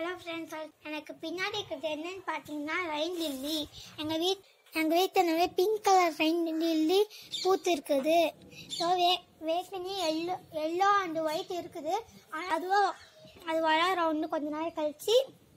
hello friends எனக்கு பின்னாடி இருக்கிறது என்னன்னு பார்த்தீங்கன்னா ரெயின் லில்லி எங்கள் வீட் எங்கள் வீட்டில் நிறைய பிங்க் கலர் ரெயின் லில்லி பூத்து இருக்குது ஸோ வே வேக்கனி எல்லோ எல்லோ அண்ட் ஒயிட் இருக்குது ஆனால் அதுவும் அது வளர இன்னும் கொஞ்ச நாள் கழிச்சு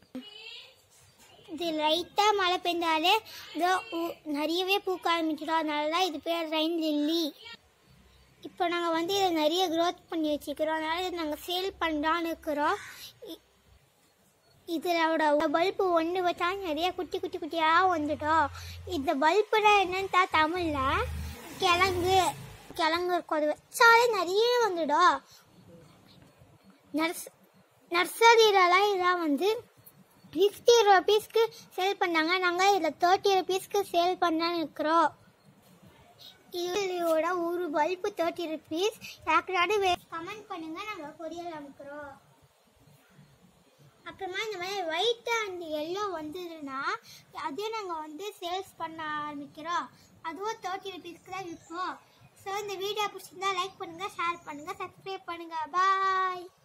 இது லைட்டாக மழை பெய்ந்தாலே இதோ ஊ- நிறையவே பூக்க ஆரம்பிச்சிடும் அதனால தான் இது பேர் ரெயின் லில்லி இப்போ நாங்கள் வந்து இதை நிறைய க்ரோத் பண்ணி வச்சுக்கிறோம் அதனால இதை நாங்கள் சேல் பண்ணலான்னு இருக்கிறோம் இ- இதோட பல்பு ஒன்று வச்சா நிறைய குட்டி குட்டி குட்டியாக வந்துட்டோம் இந்த பல்புனா என்னன்னு தான் தமிழில் கிழங்கு கிழங்கு இருக்கும் அது வச்சாலே நிறைய வந்துடும் நர்ஸ் நர்சரியிலலாம் இதான் வந்து ஃபிஃப்டி ருபீஸ்க்கு சேல் பண்ணாங்க நாங்கள் இதில் தேர்ட்டி ருபீஸ்க்கு சேல் பண்ணலான்னு இருக்கிறோம் இதோட ஒரு பல்பு தேர்ட்டி ருபீஸ் யாருக்காவது கமெண்ட் பண்ணுங்க நாங்கள் கொரியர் அனுப்புகிறோம் அப்புறமா இந்த மாதிரி ஒயிட் அண்ட் எல்லோ வந்ததுன்னா அதே நாங்கள் வந்து சேல்ஸ் பண்ண ஆரம்பிக்கிறோம் அதுவும் தேர்ட்டி ருபீஸ்க்கு தான் விற்போம் ஸோ இந்த வீடியோ பிடிச்சிருந்தா லைக் பண்ணுங்கள் ஷேர் பண்ணுங்கள் சப்ஸ்கிரைப் பண்ணுங்கள் பாய்